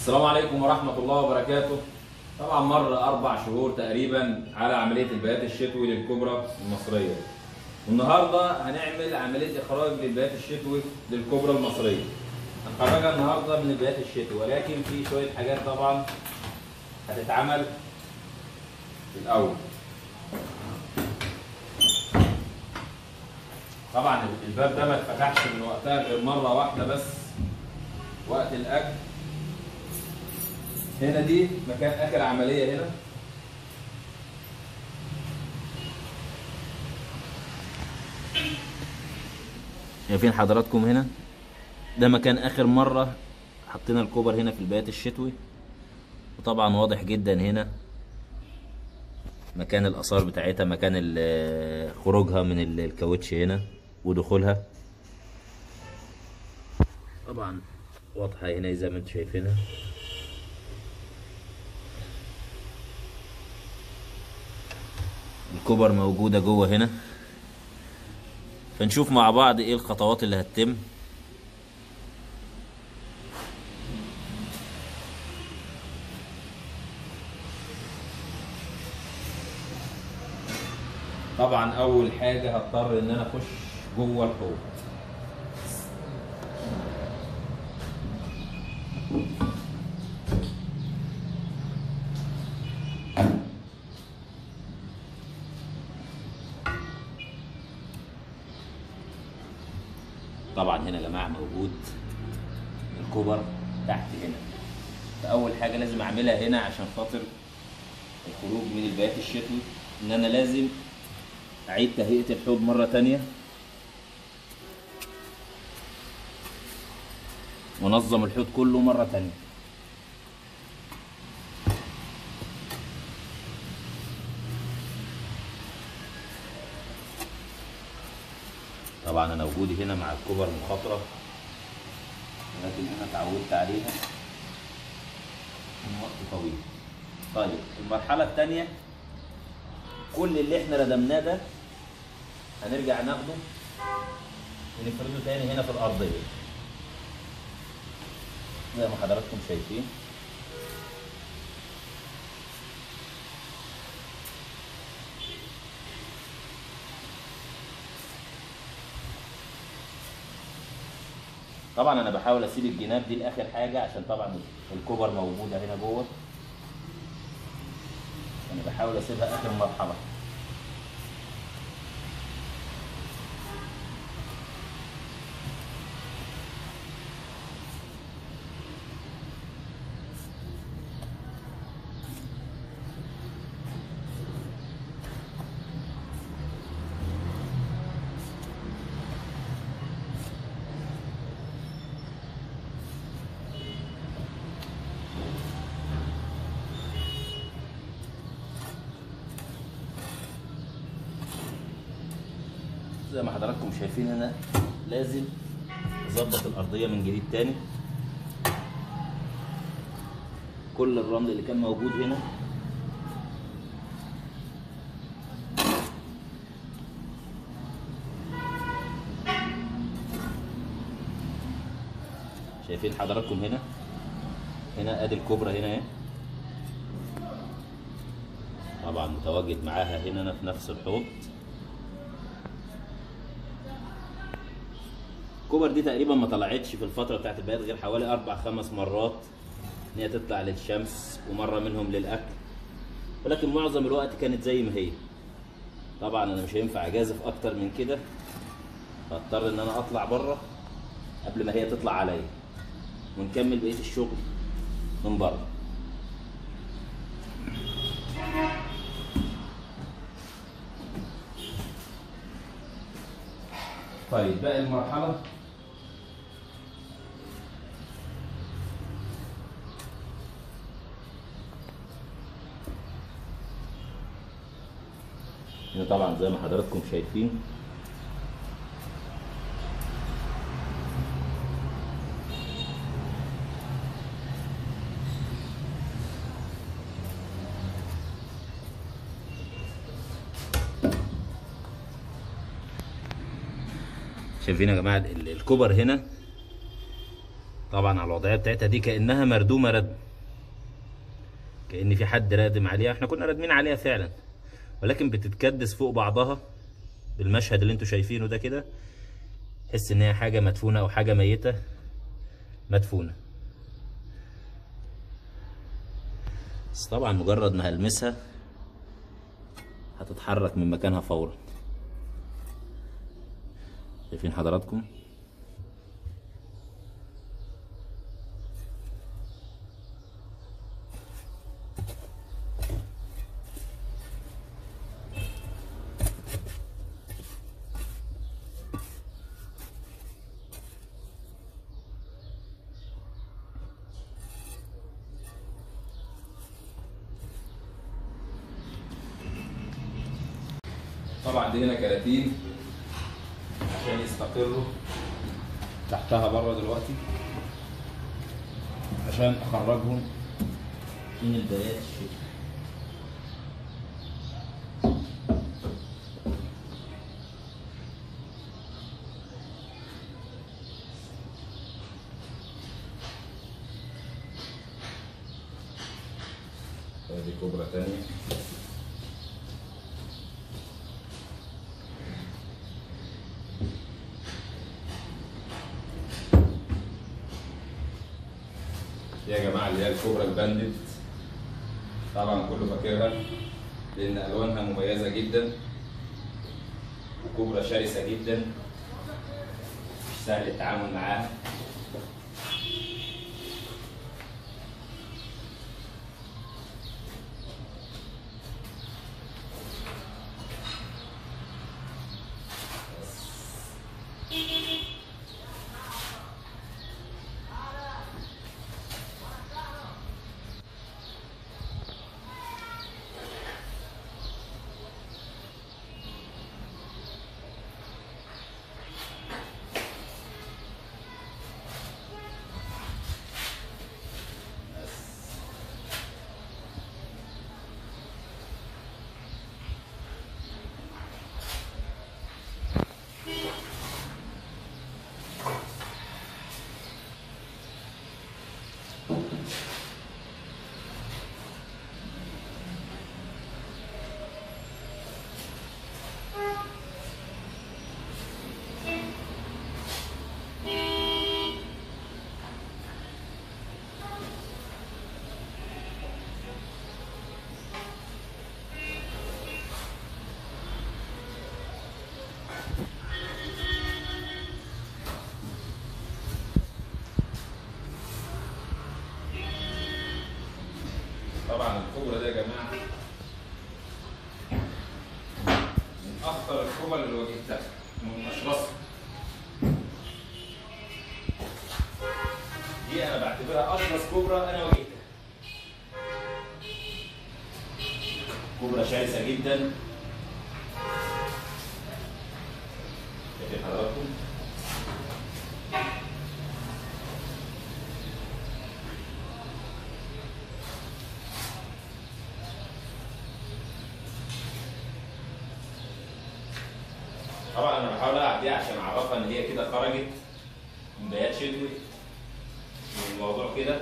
السلام عليكم ورحمة الله وبركاته طبعا مر أربع شهور تقريبا على عملية البيات الشتوي للكبرى المصرية والنهاردة هنعمل عملية إخراج للبيات الشتوي للكبرى المصرية هنخرجها النهاردة من البيات الشتوي ولكن في شوية حاجات طبعا هتتعمل في الأول طبعا الباب ده ما اتفتحش من وقتها غير مرة واحدة بس وقت الأكل هنا دي مكان اخر عمليه هنا شايفين حضراتكم هنا ده مكان اخر مره حطينا الكوبر هنا في البيات الشتوي وطبعا واضح جدا هنا مكان الاثار بتاعتها مكان ال- خروجها من ال- الكاوتش هنا ودخولها طبعا واضحه هنا زي ما انتم شايفينها الكبر موجودة جوه هنا فنشوف مع بعض ايه الخطوات اللي هتتم طبعا اول حاجة هضطر ان انا اخش جوه الحوض طبعا هنا يا جماعه موجود الكوبر تحت هنا فاول حاجه لازم اعملها هنا عشان خاطر الخروج من البيات الشتوي ان انا لازم اعيد تهيئه الحوض مره تانية وانظم الحوض كله مره تانية طبعا انا وجودي هنا مع الكبر مخاطره ولكن انا اتعودت عليها من وقت طويل طيب المرحله الثانيه كل اللي احنا ردمناه ده هنرجع ناخده ونفرده تاني هنا في الارضيه زي ما حضراتكم شايفين طبعا انا بحاول اسيب الجناب دي لاخر حاجه عشان طبعا الكبر موجوده هنا جوه انا بحاول اسيبها اخر مرحله زي ما حضراتكم شايفين هنا لازم اظبط الارضيه من جديد تاني كل الرمل اللي كان موجود هنا شايفين حضراتكم هنا هنا ادي الكوبرا هنا اهي طبعا متواجد معاها هنا انا في نفس الحوض الكوبر دي تقريبا ما طلعتش في الفترة بتاعت البيات غير حوالي أربع خمس مرات إن هي تطلع للشمس ومرة منهم للأكل ولكن معظم الوقت كانت زي ما هي طبعا أنا مش هينفع أجازف أكتر من كده فاضطر إن أنا أطلع بره قبل ما هي تطلع عليا ونكمل بقية الشغل من بره طيب باقي المرحلة هنا طبعا زي ما حضراتكم شايفين شايفين يا جماعه ال- الكبر هنا طبعا على الوضعيه بتاعتها دي كانها مردومه ردم كان في حد رادم عليها احنا كنا رادمين عليها فعلا ولكن بتتكدس فوق بعضها بالمشهد اللي انتوا شايفينه ده كده تحس ان هي حاجه مدفونه او حاجه ميته مدفونه بس طبعا مجرد ما هلمسها هتتحرك من مكانها فورا شايفين حضراتكم طبعا دي هنا كراتين عشان يستقروا تحتها بره دلوقتي عشان اخرجهم من البيات الشتوي ادي كوبرا تانية دي يا جماعه اللي هي الكوبرا الباندت طبعا كله فاكرها لان الوانها مميزه جدا وكوبرا شرسه جدا مش سهل التعامل معاها طبعا الكوبرا ده يا جماعه من اخطر الكوبرا اللي واجهتها ومن اشرسها دي انا بعتبرها اشرس كوبرا انا واجهتها كوبرا شرسه جدا شايفين حضراتكم طبعا انا بحاول العب دي عشان اعرفها ان هي كده خرجت من بيات شتوي من الموضوع كده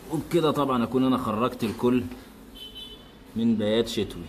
وبكده طبعا اكون انا خرجت الكل من بيات شتوي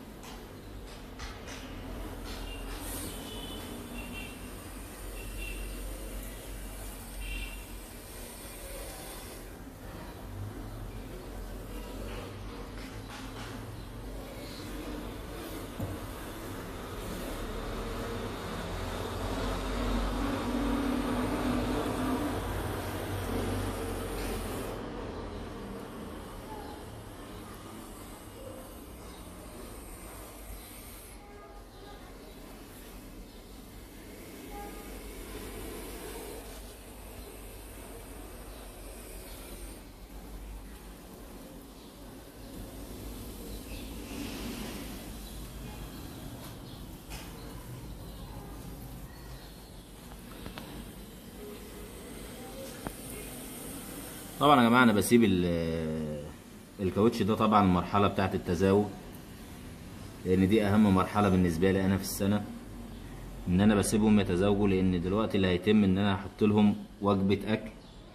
طبعا يا جماعه انا بسيب ال- الكاوتش ده طبعا المرحله بتاعه التزاوج لان دي اهم مرحله بالنسبه لي انا في السنه ان انا بسيبهم يتزاوجوا لان دلوقتي اللي هيتم ان انا هحط لهم وجبه اكل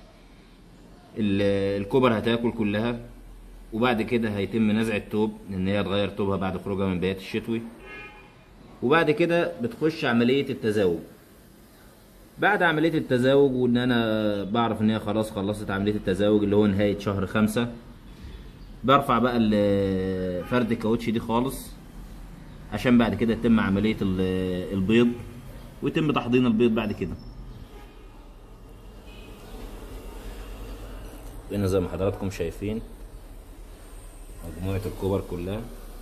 ال- الكبر هتاكل كلها وبعد كده هيتم نزع التوب ان هي تغير توبها بعد خروجها من بيات الشتوي وبعد كده بتخش عمليه التزاوج بعد عملية التزاوج وان انا بعرف ان هي خلاص خلصت عملية التزاوج اللي هو نهاية شهر خمسة برفع بقى ال- فرد الكاوتش دي خالص عشان بعد كده يتم عملية ال- البيض ويتم تحضير البيض بعد كده هنا زي ما حضراتكم شايفين مجموعة الكبر كلها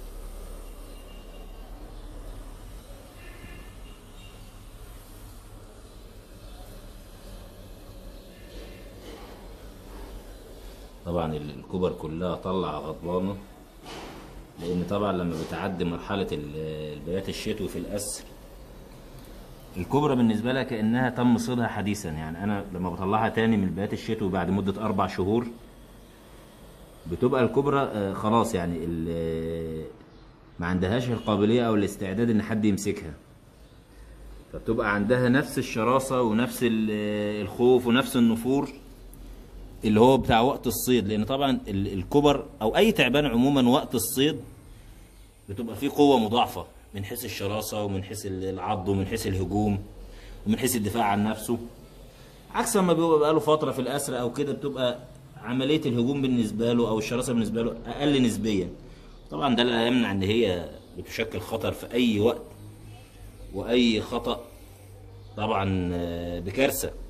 طبعا ال- الكبر كلها طلع غضبانة لأن طبعا لما بتعدي مرحلة ال- البيات الشتوي في الأسر الكبرى بالنسبة لها كأنها تم صيدها حديثا يعني أنا لما بطلعها تاني من البيات الشتوي بعد مدة أربع شهور بتبقى الكبرى آه، خلاص يعني ال- ما عندهاش القابلية أو الاستعداد إن حد يمسكها فبتبقى عندها نفس الشراسة ونفس ال- الخوف ونفس النفور اللي هو بتاع وقت الصيد لان طبعا ال- الكبر او اي تعبان عموما وقت الصيد بتبقى فيه قوه مضاعفه من حيث الشراسه ومن حيث ال- العض ومن حيث الهجوم ومن حيث الدفاع عن نفسه عكس ما بيبقى بقاله فتره في الاسر او كده بتبقى عمليه الهجوم بالنسبه له او الشراسه بالنسبه له اقل نسبيا طبعا ده لا يمنع ان هي بتشكل خطر في اي وقت واي خطا طبعا آه، بكارثه